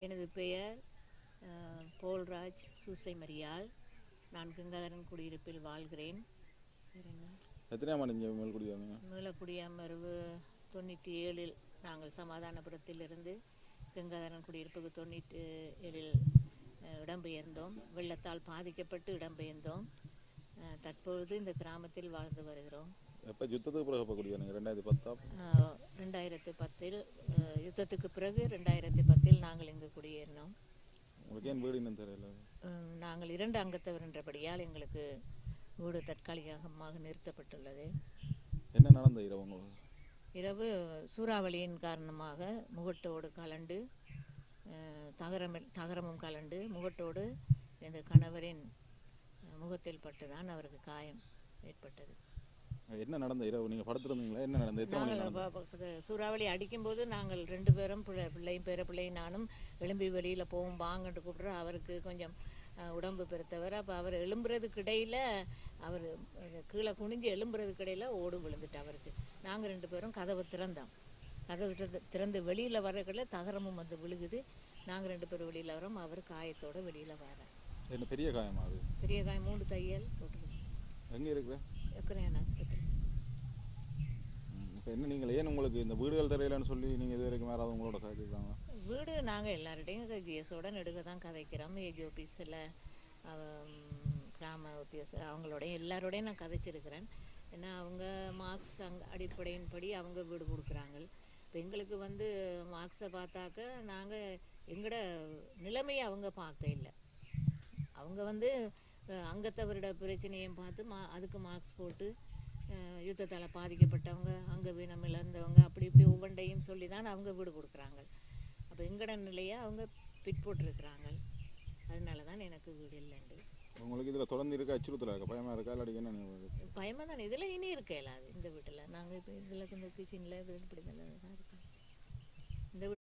எனது பெயர் அஹ், போல்ராஜ் சூசை மரியாள் நான் கங்காதரன் குடியிருப்பில் வாழ்கிறேன் வேற என்ன? எத்தனையாம் ஆண்டு இங்கே மேல்குடி வந்தீங்க மீளக்குடியமர்வு தொண்ணூற்றி ஏழில் நாங்கள் சமாதானபுரத்திலிருந்து கங்காதரன் குடியிருப்புக்கு தொண்ணூற்றி ஏழில் அஹ், இடம்பெயர்ந்தோம் வெள்ளத்தால் பாதிக்கப்பட்டு இடம்பெயர்ந்தோம் அஹ், தற்பொழுது இந்த கிராமத்தில் வாழ்ந்து வருகிறோம் எப்போ யுத்தத்துக்கு பிறகு இப்போ குடியா நீங்கள் ரெண்டாயிரத்தி பத்தா அஹ், ரெண்டாயிரத்து பத்தில் அஹ், யுத்தத்துக்கு பிறகு ரெண்டாயிரத்து பத்தில் நாங்கள் இங்கு குடியேறினோம் உங்களுக்கு ஏன் வீடு இன்னும் தெரியல உம், நாங்கள் இரண்டு அங்கத்தவர் என்றபடியால் எங்களுக்கு வீடு தற்காலிகமாக நிறுத்தப்பட்டுள்ளது என்ன நடந்த இரவு உங்களுக்கு இரவு சூறாவளியின் காரணமாக முகட்டோடு கலண்டு அஹ், தகரம் தகரமும் கலண்டு முகட்டோடு எனது கணவரின் அஹ், முகத்தில் பட்டுதான் அவருக்கு காயம் ஏற்பட்டது என்ன நடந்த இரவு நீங்கள் படுத்துருந்தீங்களா என்ன நடந்தது எத்தனை மணி நாங்கள் நடந்தது ப- ப- சூறாவளி அடிக்கும்போது நாங்கள் ரெண்டு பேரும் பிள்ளை பிள்ளையும் பேர பிள்ளையும் நானும் எழும்பி வெளியில் போவோம் வாங்கன்ட்டு கூப்பிட்றோம் அவருக்கு கொஞ்சம் அஹ், உடம்பு பெருத்தவர் அப்போ அவர் எழும்புறதுக்கு இடையில் அவர் கீழே குனிஞ்சு எழும்புறதுக்கு இடையில் ஓடு விழுந்துட்டு அவருக்கு நாங்கள் ரெண்டு பேரும் கதவை திறந்தோம் கதவு திறந்து திறந்து வெளியில் வரக்குள்ள தகரமும் வந்து விழுகுது நாங்கள் ரெண்டு பேரும் வெளியில் வரோம் அவர் காயத்தோட வெளியில் வர என்ன பெரிய காயமா அது பெரிய காயம் மூணு தையல் போட்டுருக்கு எங்கே இருக்கிற எக்கரையான் ஆஸ்பத்திரி இப்போ என்ன நீங்கள் ஏன் உங்களுக்கு இந்த வீடுகள் தெரியலன்னு சொல்லி நீங்கள் இது வரைக்கும் வேறாவது உங்களோட கதைச்சிருக்காங்க வீடு நாங்கள் எல்லார்டையும் ஜிஎஸோட நெடுக தான் கதைக்கிறோம் ஏஜ் ஆஃபீஸில் கிராம உத்தியோகஸ்தர் அவங்களோடையும் எல்லாரோடையும் நான் கதைச்சிருக்கிறேன் ஏன்னா அவங்க மார்க்ஸ் அங் அடிப்படையின்படி அவங்க வீடு கொடுக்குறாங்க இப்போ எங்களுக்கு வந்து மார்க்ஸை பார்த்தாக்க நாங்கள் எங்களோட நிலைமையை அவங்க பார்க்க இல்லை அவங்க வந்து அஹ், அங்கத்தவரோட பிரச்சனையும் பார்த்து மா அதுக்கு மார்க்ஸ் போட்டு அஹ், யுத்தத்தால் பாதிக்கப்பட்டவங்க அங்கே வீணம் இழந்தவங்க அப்படி இப்படி ஒவ்வொன்றையும் சொல்லி தான் அவங்க வீடு கொடுக்குறாங்க அப்போ எங்கட நிலையை அவங்க பிற்போட்டிருக்கிறாங்க அதனால தான் எனக்கு வீடு இல்லைண்டு உங்களுக்கு இதில் தொடர்ந்து இருக்க அச்சுறுத்தல் இருக்கா பயமாக இருக்கா இல்லாட்டி என்ன நீங்கள் பயமாக தானே இதில் இனி இருக்க இல்லாது இந்த வீட்டில் நாங்கள் இப்போ இதில் கொஞ்சம் கிச்சனில் இது இப்படி தான் இருக்கோம் இந்த